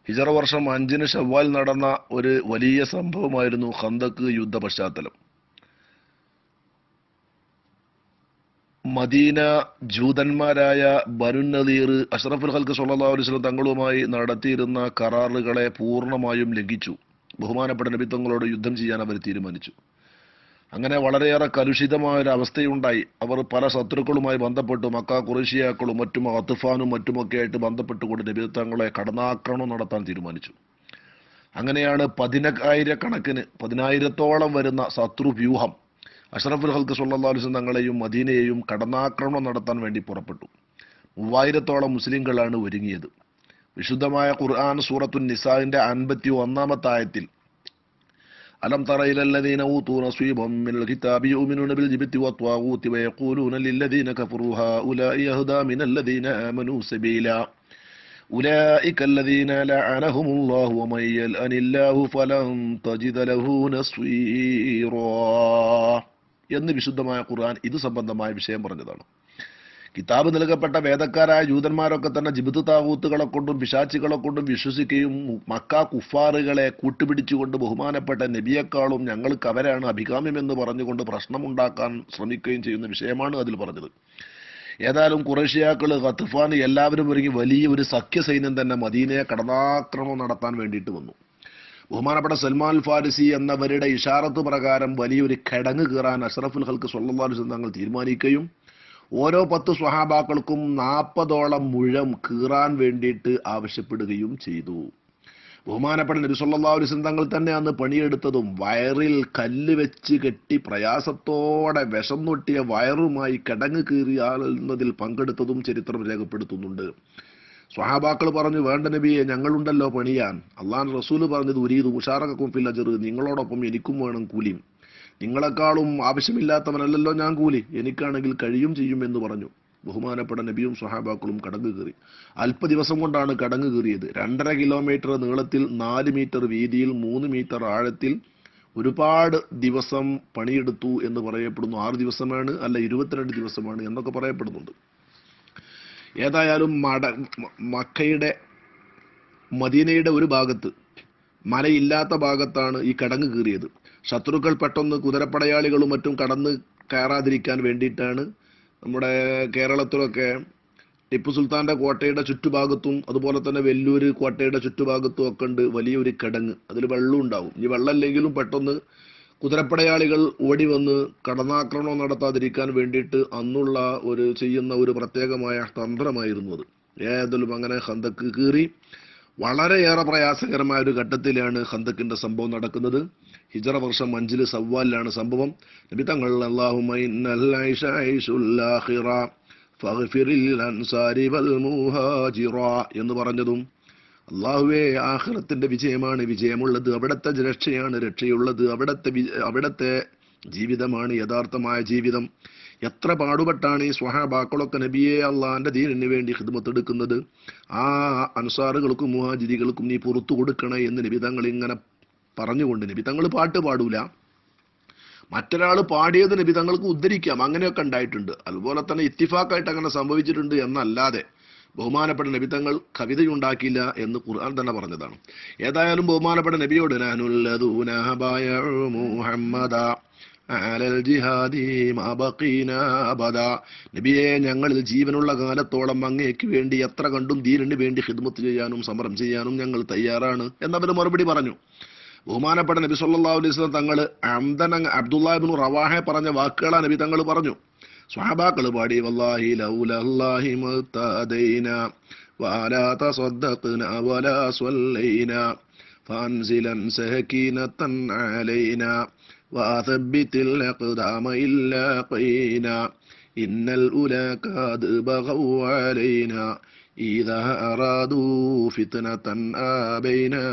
ഹിജറ വർഷം അഞ്ചിന് ഷവ്വാൽ നടന്ന ഒരു വലിയ സംഭവമായിരുന്നു ഖന്തക്ക് യുദ്ധ പശ്ചാത്തലം മദീന ജൂതന്മാരായ ബനു നദീർ അഷ്റഫുൽ ഹൽക്ക് സല്ലല്ലാഹു അലൈഹി വസല്ലം തങ്ങളുമായി നടത്തിയിരുന്ന കരാറുകളെ പൂർണ്ണമായും ലംഘിച്ചു ബഹുമാനപ്പെട്ട നബി തങ്ങളോട് യുദ്ധം ചെയ്യാൻ അവർ തീരുമാനിച്ചു അങ്ങനെ വളരെയേറെ കലുഷിതമായ ഒരു അവസ്ഥയുണ്ടായി അവർ പല ശത്രുക്കളുമായി ബന്ധപ്പെട്ടു മക്ക കുറേഷ്യാക്കളും മറ്റും അത്തുഫാനും മറ്റുമൊക്കെ ആയിട്ട് ബന്ധപ്പെട്ടുകൊണ്ട് നബി തങ്ങളെ കടന്നാക്രമണം നടത്താൻ തീരുമാനിച്ചു അങ്ങനെയാണ് പതിനായിരക്കണക്കിന് പതിനായിരത്തോളം വരുന്ന ശത്രു വ്യൂഹം അഷ്റഫുൽ ഹൽക്ക് സല്ലല്ലാഹു അലൈഹി വസല്ലം തങ്ങളെയും മദീനയെയും കടന്നാക്രമണം നടത്താൻ വേണ്ടി പുറപ്പെട്ടു മൂവായിരത്തോളം മുസ്ലിങ്ങളാണ് ഒരുങ്ങിയത് വിശുദ്ധമായ ഖുർആൻ സൂറത്തുൻ നിസാവിന്റെ അൻപത്തി ഒന്നാമത്തെ ആയത്തിൽ അലം തറ ഇല الذين اوتوا نصيبا من الكتاب يؤمنون بالجبت والطاغوت ويقولون للذين كفروا هؤلاء يهدى من الذين آمنوا سبيلا أولئك الذين لعنهم الله ومن يلأن الله فلن تجد له نصيرا എന്ന് വിശുദ്ധമായ ഖുർആൻ ഇത് സംബന്ധമായ വിഷയം പറഞ്ഞതാണ് കിതാബ് നൽകപ്പെട്ട വേദക്കാരായ ജൂതന്മാരൊക്കെ തന്നെ ജിബിത്ത് താവൂത്തുകളെ കൊണ്ടും പിശാച്ചുകളെ കൊണ്ടും വിശ്വസിക്കുകയും മക്ക കുഫാറുകളെ കൂട്ടുപിടിച്ചുകൊണ്ട് ബഹുമാനപ്പെട്ട നബിയെക്കാളും ഞങ്ങൾക്ക് അവരാണ് അഭികാമ്യമെന്ന് പറഞ്ഞുകൊണ്ട് പ്രശ്നമുണ്ടാക്കാൻ ശ്രമിക്കുകയും ചെയ്യുന്ന വിഷയമാണ് അതിൽ പറഞ്ഞത് ഏതായാലും കുറേഷ്യാക്കൾ ഖത്തുഫാൻ എല്ലാവരും ഒരുങ്ങി വലിയ ഒരു സഖ്യസൈന്യം തന്നെ മദീനയെ കടന്നാക്രമണം നടത്താൻ വേണ്ടിയിട്ട് വന്നു ബഹുമാനപ്പെട്ട സൽമാൻ ഫാരിസി എന്നവരുടെ ഇഷാറത്ത് പ്രകാരം വലിയൊരു കിടങ്ങ് കീറാൻ അഷ്റഫുൽ ഹൽക്ക് സല്ലല്ലാഹു അലൈഹി വസല്ലം തങ്ങൾ തീരുമാനിക്കുകയും ഓരോ പത്ത് സ്വഹാബാക്കൾക്കും നാൽപ്പതോളം മുഴം കീറാൻ വേണ്ടിയിട്ട് ആവശ്യപ്പെടുകയും ചെയ്തു ബഹുമാനപ്പെട്ട നബി സല്ലല്ലാഹു അലൈഹി വസല്ലം തങ്ങൾ തന്നെ അന്ന് പണിയെടുത്തതും വയറിൽ കല്ല് വെച്ച് കെട്ടി പ്രയാസത്തോടെ വിഷം നൊട്ടിയ വയറുമായി കിടങ്ങ് കീറിയാളുന്നതിൽ പങ്കെടുത്തതും ചരിത്രം രേഖപ്പെടുത്തുന്നുണ്ട് സ്വഹാബാക്കൾ പറഞ്ഞു വേണ്ട നബിയെ ഞങ്ങളുണ്ടല്ലോ പണിയാൻ അള്ളാൻ റസൂല് പറഞ്ഞത് ഉരീത് ഉഷാറക്കും ഫിൽ അജർ നിങ്ങളോടൊപ്പം എനിക്കും വേണം കൂലിയും നിങ്ങളെക്കാളും ആവശ്യമില്ലാത്തവനല്ലല്ലോ ഞാൻ കൂലി എനിക്കാണെങ്കിൽ കഴിയും ചെയ്യും എന്ന് പറഞ്ഞു ബഹുമാനപ്പെട്ട നബിയും സ്വഹാബാക്കളും കടങ്ങ് കീറി അല്പ ദിവസം കൊണ്ടാണ് കടങ്ങ് കീറിയത് രണ്ടര കിലോമീറ്റർ നീളത്തിൽ നാല് മീറ്റർ വീതിയിൽ മൂന്ന് മീറ്റർ ആഴത്തിൽ ഒരുപാട് ദിവസം പണിയെടുത്തു എന്ന് പറയപ്പെടുന്നു ആറ് ദിവസമാണ് അല്ല ഇരുപത്തിരണ്ട് ദിവസമാണ് എന്നൊക്കെ പറയപ്പെടുന്നുണ്ട് ഏതായാലും മട മ- മക്കയുടെ മദീനയുടെ ഒരു ഭാഗത്ത് മലയില്ലാത്ത ഭാഗത്താണ് ഈ കടങ്ങ് കീറിയത് ശത്രുക്കൾ പെട്ടെന്ന് കുതിരപ്പടയാളികളും മറ്റും കടന്ന് കയറാതിരിക്കാൻ വേണ്ടിയിട്ടാണ് നമ്മുടെ കേരളത്തിലൊക്കെ ടിപ്പു സുൽത്താന്റെ കോട്ടയുടെ ചുറ്റുഭാഗത്തും അതുപോലെ തന്നെ വെല്ലൂര് കോട്ടയുടെ ചുറ്റുഭാഗത്തും ഒക്കെ ഉണ്ട് വലിയൊരു കിടങ്ങ് അതിൽ വെള്ളം ഉണ്ടാവും ഈ വെള്ളമില്ലെങ്കിലും പെട്ടെന്ന് കുതിരപ്പടയാളികൾ ഓടി വന്ന് കടന്നാക്രമണം നടത്താതിരിക്കാൻ വേണ്ടിയിട്ട് അന്നുള്ള ഒരു ചെയ്യുന്ന ഒരു പ്രത്യേകമായ തന്ത്രമായിരുന്നു അത് ഏതായാലും അങ്ങനെ ഹന്തക്ക് കീറി വളരെയേറെ പ്രയാസകരമായ ഒരു ഘട്ടത്തിലാണ് ഹന്തക്കിന്റെ സംഭവം നടക്കുന്നത് ഹിജറ വർഷം അഞ്ചില് സവ്വാലിലാണ് സംഭവം നബി തങ്ങൾ അല്ലാഹുമ്മ ഇന്നൽ ഐഷ ഐഷുൽ ആഖിറ ഫഗ്ഫിറിൽ അൻസാരി വൽ മുഹാജിറ എന്ന് പറഞ്ഞതും അള്ളാഹുവേ ആഖിറത്തിന്റെ വിജയമാണ് വിജയമുള്ളത് അവിടുത്തെ രക്ഷയാണ് രക്ഷയുള്ളത് അവിടുത്തെ വി- അവിടുത്തെ ജീവിതമാണ് യഥാർത്ഥമായ ജീവിതം എത്ര പാടുപെട്ടാണ് ഈ സ്വഹാബാക്കളൊക്കെ നബിയെ അള്ളാന്റെ ദീനിന് വേണ്ടി ഹിദ്മത്ത് എടുക്കുന്നത് ആ അൻസാറുകൾക്കും മുഹാജിരികൾക്കും നീ പുറത്തു കൊടുക്കണേ എന്ന് നിബിതങ്ങൾ ഇങ്ങനെ പറഞ്ഞുകൊണ്ട് നിബിതങ്ങൾ പാട്ട് പാടൂല മറ്റൊരാൾ പാടിയത് നിബിതങ്ങൾക്ക് ഉദ്ധരിക്കാം അങ്ങനെയൊക്കെ ഉണ്ടായിട്ടുണ്ട് അതുപോലെ തന്നെ ഇത്തിഫാക്കായിട്ട് അങ്ങനെ സംഭവിച്ചിട്ടുണ്ട് എന്നല്ലാതെ ബഹുമാനപ്പെട്ട നബിതങ്ങൾ കവിതയുണ്ടാക്കിയില്ല എന്ന് ഖുർആൻ തന്നെ പറഞ്ഞതാണ് ഏതായാലും ബഹുമാനപ്പെട്ട നബിയോട് നാനുല്ലദൂന ബയഉ മുഹമ്മദ അലൽ ജിഹാദി മാ ബഖീന അബദാ. നബിയെ ഞങ്ങളിൽ ജീവനുള്ള കാലത്തോളം അങ്ങേക്ക് വേണ്ടി എത്ര കണ്ടും ദീനിന് വേണ്ടി ഹിദ്മത്ത് ചെയ്യാനും സമരം ചെയ്യാനും ഞങ്ങൾ തയ്യാറാണ് എന്നവർ മറുപടി പറഞ്ഞു ബഹുമാനപ്പെട്ട നബി സല്ലല്ലാഹു അലൈഹി വസല്ലം തങ്ങൾ അംദൻ അബ്ദുല്ലാഹിബ്നു റവാഹെ പറഞ്ഞ വാക്കുകളാ നബി തങ്ങൾ പറഞ്ഞു സ്വഹാബാക്കൾ പാടി വല്ലാഹി ലൗലല്ലാഹി മുത്തദൈന വലാ തസദ്ദഖ്ന വലാ സ്വല്ലൈന فأنزلا سكينة علينا وثبت الأقدام إلا قينا إن الأولى قد بغوا علينا إذا أرادوا فتنة آبينا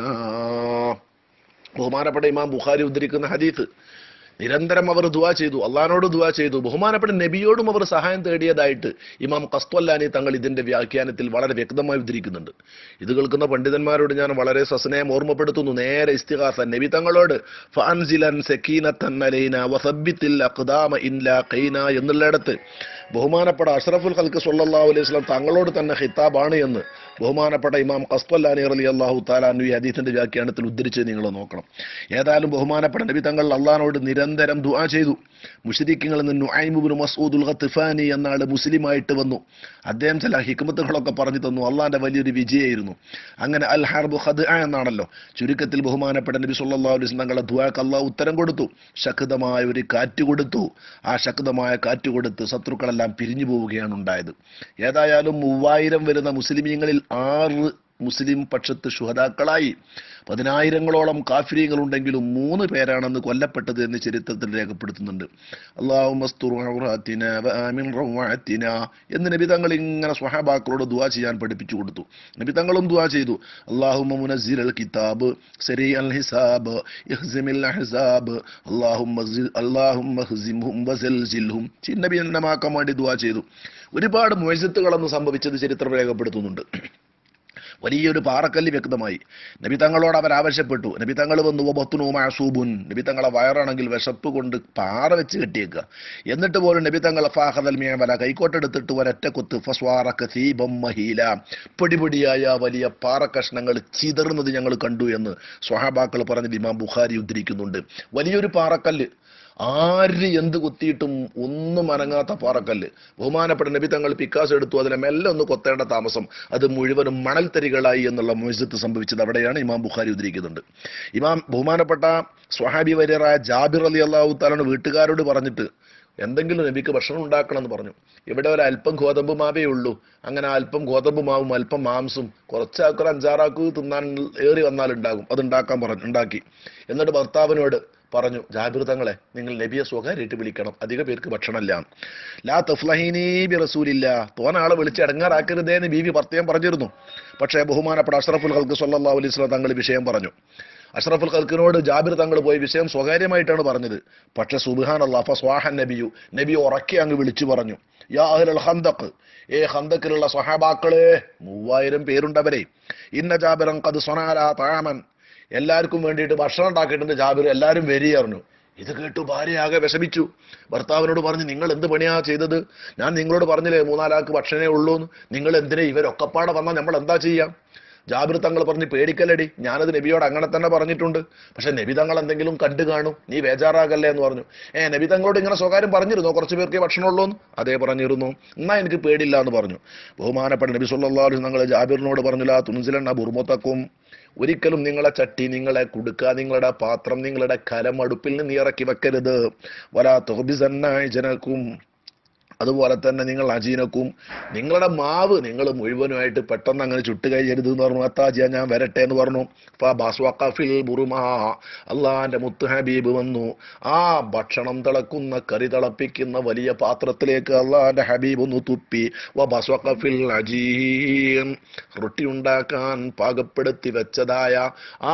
ബഹുമാനപ്പെട്ട ഇമാം ബുഖാരി ഉദ്ധരിക്കുന്ന ഹദീത്ത് നിരന്തരം അവർ ദുവാ ചെയ്തു അള്ളഹാനോട് ദുവാ ചെയ്തു ബഹുമാനപ്പെട്ട നബിയോടും അവർ സഹായം തേടിയതായിട്ട് ഇമാം കസ്ത്വല്ലാനി തങ്ങൾ ഇതിന്റെ വ്യാഖ്യാനത്തിൽ വളരെ വ്യക്തമായി ഉദ്ധരിക്കുന്നുണ്ട് ഇത് കേൾക്കുന്ന പണ്ഡിതന്മാരോട് ഞാൻ വളരെ സസ്നയം ഓർമ്മപ്പെടുത്തുന്നു നേരെ ഇസ്തിഹാസ നബി തങ്ങളോട് ഫാൻസിലൻ സക്കീനത്തൻ അലൈന വസബ്ബിത്തിൽ അഖ്ദാമ ഇൻ ലാഖൈന എന്നുള്ളിടത്ത് ബഹുമാനപ്പെട്ട അഷ്റഫുൽ ഖൽക്ക് സല്ലല്ലാഹു അലൈഹി വസല്ലം തങ്ങളോട് തന്നെ ഹിതാബാണ് എന്ന് ബഹുമാനപ്പെട്ട ഇമാം ഖസ്ബല്ലാനി റലി അള്ളാഹു താലാനു ഈ ഹദീസിന്റെ വ്യാഖ്യാനത്തിൽ ഉദ്ധരിച്ച് നിങ്ങൾ നോക്കണം ഏതായാലും ബഹുമാനപ്പെട്ട നബി തങ്ങൾ അള്ളഹാനോട് നിരന്തരം ദുആ ചെയ്തു മുഷരിക്കങ്ങളിൽ നിന്ന് നുഐമുബിൻ മസൂദുൽ ഖത്തിഫാനി എന്ന ആള് മുസ്ലിമായിട്ട് വന്നു അദ്ദേഹം ചില ഹിക്മത്തുകളൊക്കെ പറഞ്ഞു തന്നു അള്ളാന്റെ വലിയൊരു വിജയമായിരുന്നു അങ്ങനെ അൽ ഹർബ് ഖദ് എന്നാണല്ലോ ചുരുക്കത്തിൽ ബഹുമാനപ്പെട്ട നബി സല്ലല്ലാഹു അലൈഹി വസല്ലം തങ്ങളുടെ ദുആക്ക് അള്ളാഹു ഉത്തരം കൊടുത്തു ശക്തമായ ഒരു കാറ്റ് കൊടുത്തു ആ ശക്തമായ കാറ്റ് കൊടുത്ത് ശത്രുക്കളെല്ലാം പിരിഞ്ഞു പോവുകയാണ് ഉണ്ടായത് ഏതായാലും മൂവായിരം വരുന്ന മുസ്ലിമീങ്ങളിൽ ആറ് മുസ്ലിം പക്ഷത്ത് ശുഹതാക്കളായി പതിനായിരങ്ങളോളം കാഫിര്യങ്ങളുണ്ടെങ്കിലും മൂന്ന് പേരാണെന്ന് കൊല്ലപ്പെട്ടത് എന്ന് ചരിത്രത്തിൽ രേഖപ്പെടുത്തുന്നുണ്ട് അള്ളാഹുമസ്തുന എന്ന് നബി തങ്ങൾ ഇങ്ങനെ സ്വഹാബാക്കളോട് ദുവാ ചെയ്യാൻ പഠിപ്പിച്ചു കൊടുത്തു നബി തങ്ങളും ദുവാ ചെയ്തു അള്ളാഹുമ മുനസ്സിൽ അൽ കിതാബ് സരി അൽ ഹിസാബ് ഇഹ്സിമിൽ അഹ്സാബ് അള്ളാഹുമ്മ അള്ളാഹുമ്മ ഹ്സിംഹും വസൽസിൽഹും ചിന്നബി എന്നമാക്കാൻ വേണ്ടി ദുവാ ചെയ്തു ഒരുപാട് മൊയ്സത്തുകളെന്ന് സംഭവിച്ചത് ചരിത്രം രേഖപ്പെടുത്തുന്നുണ്ട് വലിയൊരു പാറക്കല്ല് വ്യക്തമായി നബി തങ്ങളോട് അവർ ആവശ്യപ്പെട്ടു നബി തങ്ങൾ വന്നു ബത്തുനു മാസൂബുൻ നബി തങ്ങളെ വയറാണെങ്കിൽ വിശപ്പ് കൊണ്ട് പാറ വെച്ച് കെട്ടിയേക്കുക എന്നിട്ട് പോലും നബി തങ്ങൾ ഫാഹദൽ മിയമല കൈക്കോട്ടെടുത്തിട്ട് ഒരൊറ്റ കുത്ത് ഫസ്വാറക്ക സീബം മഹീല പൊടിപൊടിയായ വലിയ പാറക്കഷ്ണങ്ങൾ ചിതറുന്നത് ഞങ്ങൾ കണ്ടു എന്ന് സ്വഹാബാക്കൾ പറഞ്ഞത് ഇമാം ബുഖാരി ഉദ്ധരിക്കുന്നുണ്ട് വലിയൊരു പാറക്കല്ല് ആര് എന്ത് കുത്തിയിട്ടും ഒന്നും അനങ്ങാത്ത പാറക്കല്ല് ബഹുമാനപ്പെട്ട നബി തങ്ങൾ പിക്കാസ് എടുത്തു അതിനെ മെല്ലെ ഒന്ന് കൊത്തേണ്ട താമസം അത് മുഴുവനും മണൽത്തരികളായി എന്നുള്ള മുഴുസത്ത് സംഭവിച്ചത് അവിടെയാണ് ഇമാം ബുഖാരി ഉദ്ധരിക്കുന്നുണ്ട് ഇമാം ബഹുമാനപ്പെട്ട സ്വഹാബി വര്യറായ ജാബിർ അലി അള്ളാഹു താലാണ് വീട്ടുകാരോട് പറഞ്ഞിട്ട് എന്തെങ്കിലും നബിക്ക് ഭക്ഷണം ഉണ്ടാക്കണം എന്ന് പറഞ്ഞു ഇവിടെ ഒരു അല്പം ഗോതമ്പ് മാവേ ഉള്ളൂ അങ്ങനെ അല്പം ഗോതമ്പ് മാവും അല്പം മാംസും കുറച്ചാക്കൊരു അഞ്ചാറാക്കു തിന്നാൻ ഏറി വന്നാൽ ഉണ്ടാകും അത് ഉണ്ടാക്കാൻ പറഞ്ഞു ഉണ്ടാക്കി എന്നിട്ട് ഭർത്താവിനോട് പറഞ്ഞു ജാബിർ തങ്ങളെ നിങ്ങൾ നബിയെ സ്വകാര്യമായിട്ട് വിളിക്കണം അധിക പേർക്ക് ഭക്ഷണമില്ല ലാ തഫ്ലഹീനി ബി റസൂലില്ല തോനാളെ വിളിച്ച് ഇടങ്ങാറാക്കരുതേ എന്ന് ബീവി പ്രത്യേകം പറഞ്ഞിരുന്നു പക്ഷേ ബഹുമാനപ്പെട്ട അഷ്റഫുൽ ഹൽക്ക് സല്ലല്ലാഹു അലൈഹി വസല്ലം തങ്ങൾ വിഷയം പറഞ്ഞു അഷ്റഫുൽ ഖൽക്കിനോട് ജാബിർ തങ്ങൾ പോയി വിഷയം സ്വകാര്യമായിട്ടാണ് പറഞ്ഞത് പക്ഷെ സുബാൻ അള്ളാഹ സ്വാഹൻ നബിയു നബി ഉറക്കി അങ്ങ് വിളിച്ചു പറഞ്ഞു യാ അഹ്ലൽ ഹന്തക്ക് ഏ ഹന്തക്കിലുള്ള സ്വഹാബാക്കളെ മൂവായിരം പേരുണ്ടവരെ ഇന്ന ജാബിറൻ കത് സൊനാല താമൻ എല്ലാവർക്കും വേണ്ടിയിട്ട് ഭക്ഷണം ഉണ്ടാക്കിയിട്ടുണ്ട് ജാബിർ എല്ലാവരും വരികയായിരുന്നു ഇത് കേട്ടു ഭാര്യ ആകെ വിഷമിച്ചു ഭർത്താവിനോട് പറഞ്ഞു നിങ്ങൾ എന്ത് പണിയാ ചെയ്തത് ഞാൻ നിങ്ങളോട് പറഞ്ഞില്ലേ മൂന്നാലാൾക്ക് ഭക്ഷണമേ ഉള്ളൂ എന്ന് നിങ്ങൾ എന്തിനാ ഇവരൊക്കെപ്പാടെ വന്നാൽ നമ്മൾ എന്താ ചെയ്യാം ജാബിർ തങ്ങൾ പറഞ്ഞ് പേടിക്കല്ലടി ഞാനത് നബിയോട് അങ്ങനെ തന്നെ പറഞ്ഞിട്ടുണ്ട് പക്ഷെ നബി തങ്ങൾ എന്തെങ്കിലും കണ്ടു കാണും നീ ബേജാറാകല്ലേ എന്ന് പറഞ്ഞു ഏ നബി തങ്ങളോട് ഇങ്ങനെ സ്വകാര്യം പറഞ്ഞിരുന്നു കുറച്ച് പേർക്ക് ഭക്ഷണമുള്ളൂ എന്ന് അതേ പറഞ്ഞിരുന്നു എന്നാ എനിക്ക് പേടില്ല എന്ന് പറഞ്ഞു ബഹുമാനപ്പെട്ട നബി സല്ലല്ലാഹു തങ്ങൾ ജാബിറിനോട് പറഞ്ഞില്ല തുൻസിലെണ്ണ ബുർമത്തക്കും ഒരിക്കലും നിങ്ങളെ ചട്ടി നിങ്ങളെ കുടുക്ക നിങ്ങളുടെ പാത്രം നിങ്ങളുടെ കലം അടുപ്പിൽ നിന്ന് ഇറക്കി വെക്കരുത് വലാ തൊഹബിസന്നായി ജനക്കും അതുപോലെ തന്നെ നിങ്ങൾ അജീനക്കും നിങ്ങളുടെ മാവ് നിങ്ങൾ മുഴുവനുമായിട്ട് പെട്ടെന്ന് അങ്ങനെ ചുട്ട് കഴിയരുത് എന്ന് പറഞ്ഞു അത്താജിയ ഞാൻ വരട്ടെ എന്ന് പറഞ്ഞു ബാസ്വഖഫിൽ ബുറുമാ അള്ളാന്റെ മുത്ത് ഹബീബ് വന്നു ആ ഭക്ഷണം തിളക്കുന്ന കറി തിളപ്പിക്കുന്ന വലിയ പാത്രത്തിലേക്ക് അള്ളാന്റെ ഹബീബ് ഒന്ന് തുപ്പി വ ബസ്വഖഫിൽ അജീൻ റൊട്ടി ഉണ്ടാക്കാൻ പാകപ്പെടുത്തി വെച്ചതായ ആ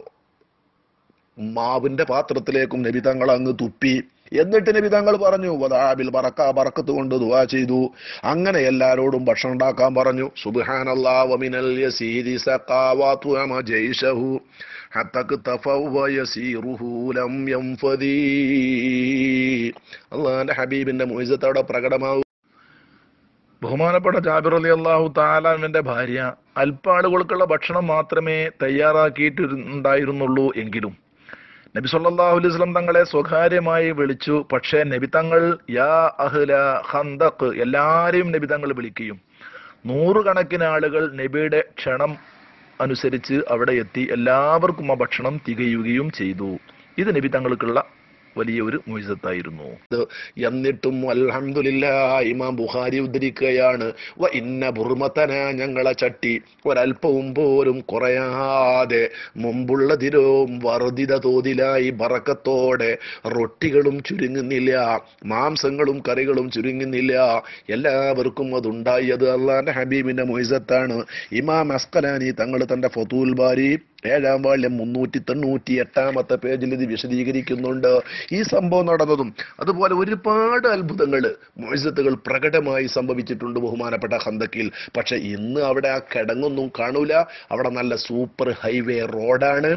മാവിന്റെ പാത്രത്തിലേക്കും നബി തങ്ങൾ അങ്ങ് തുപ്പി എന്നിട്ട് നബി തങ്ങൾ പറഞ്ഞു വദാബിൽ ബറക്ക ബറക്കത്ത് കൊണ്ട് ദുആ ചെയ്തു അങ്ങനെ എല്ലാരോടും ഭക്ഷണം ഉണ്ടാക്കാൻ പറഞ്ഞു സുബ്ഹാനല്ലാഹ് വമിനൽ യസീരി സഖാവാതു അമ ജൈശഹു ഹത്തക് തഫവ യസീറുഹു ലം യംഫദി അള്ളാഹിന്റെ ഹബീബിന്റെ മുയിസത്തോടെ പ്രകടമാവും ബഹുമാനപ്പെട്ട ജാബിർ അലി അള്ളാഹു താലാമിന്റെ ഭാര്യ അല്പാളുകൾക്കുള്ള ഭക്ഷണം മാത്രമേ തയ്യാറാക്കിയിട്ടുണ്ടായിരുന്നുള്ളൂ എങ്കിലും നബി സല്ലല്ലാഹു അലൈഹി വസല്ലം തങ്ങളെ സ്വകാര്യമായി വിളിച്ചു പക്ഷേ നബി തങ്ങൾ യാ അഹ്ല ഖന്തഖ് എല്ലാരെയും നബി തങ്ങൾ വിളിക്കുകയും നൂറുകണക്കിന് ആളുകൾ നബിയുടെ ക്ഷണം അനുസരിച്ച് അവിടെ എത്തി എല്ലാവർക്കും ആ ഭക്ഷണം തികയുകയും ചെയ്തു ഇത് നബി തങ്ങൾക്കുള്ള വലിയ ഒരു മുഴുസത്തായിരുന്നു എന്നിട്ടും അൽഹംദുലില്ലാ ഇമാം ബുഖാരി ഉദ്ധരിക്കുകയാണ് വ ഇന്ന ബുർമത്തന ഞങ്ങളെ ചട്ടി ഒരല്പവും പോലും കുറയാതെ മുമ്പുള്ളതിലും വർദ്ധിത തോതിലായി ബറക്കത്തോടെ റൊട്ടികളും ചുരുങ്ങുന്നില്ല മാംസങ്ങളും കറികളും ചുരുങ്ങുന്നില്ല എല്ലാവർക്കും അതുണ്ടായി അത് അള്ളാന്റെ ഹബീബിന്റെ മൊയ്സത്താണ് ഇമാം അസ്കലാനി തങ്ങൾ തന്റെ ഫതൂൽ ബാരി ഏഴാം വാള്യം മുന്നൂറ്റി തൊണ്ണൂറ്റി എട്ടാമത്തെ പേജിൽ ഇത് വിശദീകരിക്കുന്നുണ്ട് ഈ സംഭവം നടന്നതും അതുപോലെ ഒരുപാട് അത്ഭുതങ്ങൾ മൊയ്സത്തുകൾ പ്രകടമായി സംഭവിച്ചിട്ടുണ്ട് ബഹുമാനപ്പെട്ട ഹന്തക്കിൽ പക്ഷെ ഇന്ന് അവിടെ ആ കിടങ്ങൊന്നും കാണൂല അവിടെ നല്ല സൂപ്പർ ഹൈവേ റോഡാണ്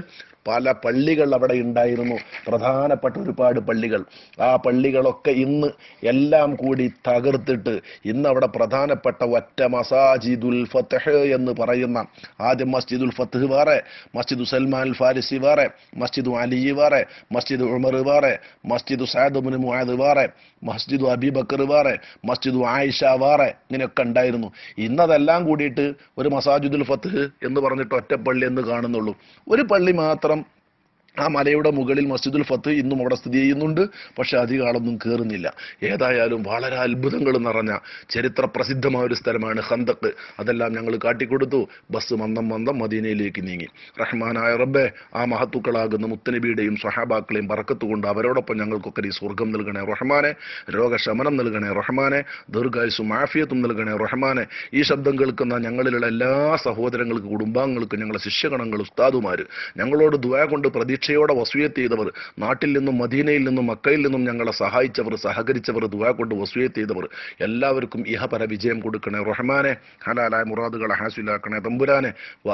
പല പള്ളികൾ അവിടെ ഉണ്ടായിരുന്നു പ്രധാനപ്പെട്ട ഒരുപാട് പള്ളികൾ ആ പള്ളികളൊക്കെ ഇന്ന് എല്ലാം കൂടി തകർത്തിട്ട് ഇന്ന് അവിടെ പ്രധാനപ്പെട്ട ഒറ്റ മസാജിദുൽ ഫത്തഹ് എന്ന് പറയുന്ന ആദ്യം മസ്ജിദുൽ ഫത്തഹ് വേറെ മസ്ജിദു സൽമാൻ അൽ ഫാരിസി വേറെ മസ്ജിദു അലി വേറെ മസ്ജിദ് ഉമർ വേറെ മസ്ജിദു സാദുബിന് മുആദ് വേറെ മസ്ജിദു അബീബക്കർ വേറെ മസ്ജിദു ആയിഷ വേറെ ഇങ്ങനെയൊക്കെ ഉണ്ടായിരുന്നു ഇന്നതെല്ലാം കൂടിയിട്ട് ഒരു മസാജിദുൽ ഫത്തഹ് എന്ന് പറഞ്ഞിട്ട് ഒറ്റ പള്ളി എന്ന് കാണുന്നുള്ളൂ ഒരു പള്ളി മാത്രം ആ മലയുടെ മുകളിൽ മസ്ജിദുൽ ഫത്ത് ഇന്നും അവിടെ സ്ഥിതി ചെയ്യുന്നുണ്ട് പക്ഷെ അധിക ആളൊന്നും കയറുന്നില്ല ഏതായാലും വളരെ അത്ഭുതങ്ങൾ നിറഞ്ഞ ചരിത്ര പ്രസിദ്ധമായ ഒരു സ്ഥലമാണ് ഹന്തക്ക് അതെല്ലാം ഞങ്ങൾ കാട്ടിക്കൊടുത്തു ബസ് മന്ദം മന്ദം മദീനയിലേക്ക് നീങ്ങി റഹ്മാനായ റബ്ബെ ആ മഹത്തുക്കളാകുന്ന മുത്തനബിയുടെയും സഹാബാക്കളെയും പറക്കത്തുകൊണ്ട് അവരോടൊപ്പം ഞങ്ങൾക്കൊക്കെ ഈ സ്വർഗം നൽകണേ റഹ്മാനെ രോഗശമനം നൽകണേ റഹ്മാനെ ദീർഘായുസും ആഫിയത്തും നൽകണേ റഹ്മാനെ ഈ ശബ്ദം കേൾക്കുന്ന ഞങ്ങളിലുള്ള എല്ലാ സഹോദരങ്ങൾക്ക് കുടുംബാംഗങ്ങൾക്ക് ഞങ്ങളെ ശിഷ്യഗണങ്ങൾ ഉസ്താദുമാർ ഞങ്ങളോട് ദുആ കൊണ്ട് പ്രതീക്ഷയോടെ വസൂയത്ത് ചെയ്തവർ നാട്ടിൽ നിന്നും മദീനയിൽ നിന്നും മക്കയിൽ നിന്നും ഞങ്ങളെ സഹായിച്ചവർ സഹകരിച്ചവർ ദുആ കൊണ്ട് വസൂയത്ത് ചെയ്തവർ എല്ലാവർക്കും ഇഹപര വിജയം കൊടുക്കണേ റഹ്മാനെ ഹലാലായ മുറാദുകളെ ഹാസിലാക്കണേ തമ്പുരാനെ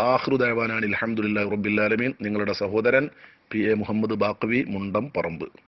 വാഹൃദേവാനാണ് അലഹമുല്ലാ റബ്ബില്ലാലമീൻ നിങ്ങളുടെ സഹോദരൻ പി എ മുഹമ്മദ് ബാക്കവി മുണ്ടം പറമ്പ്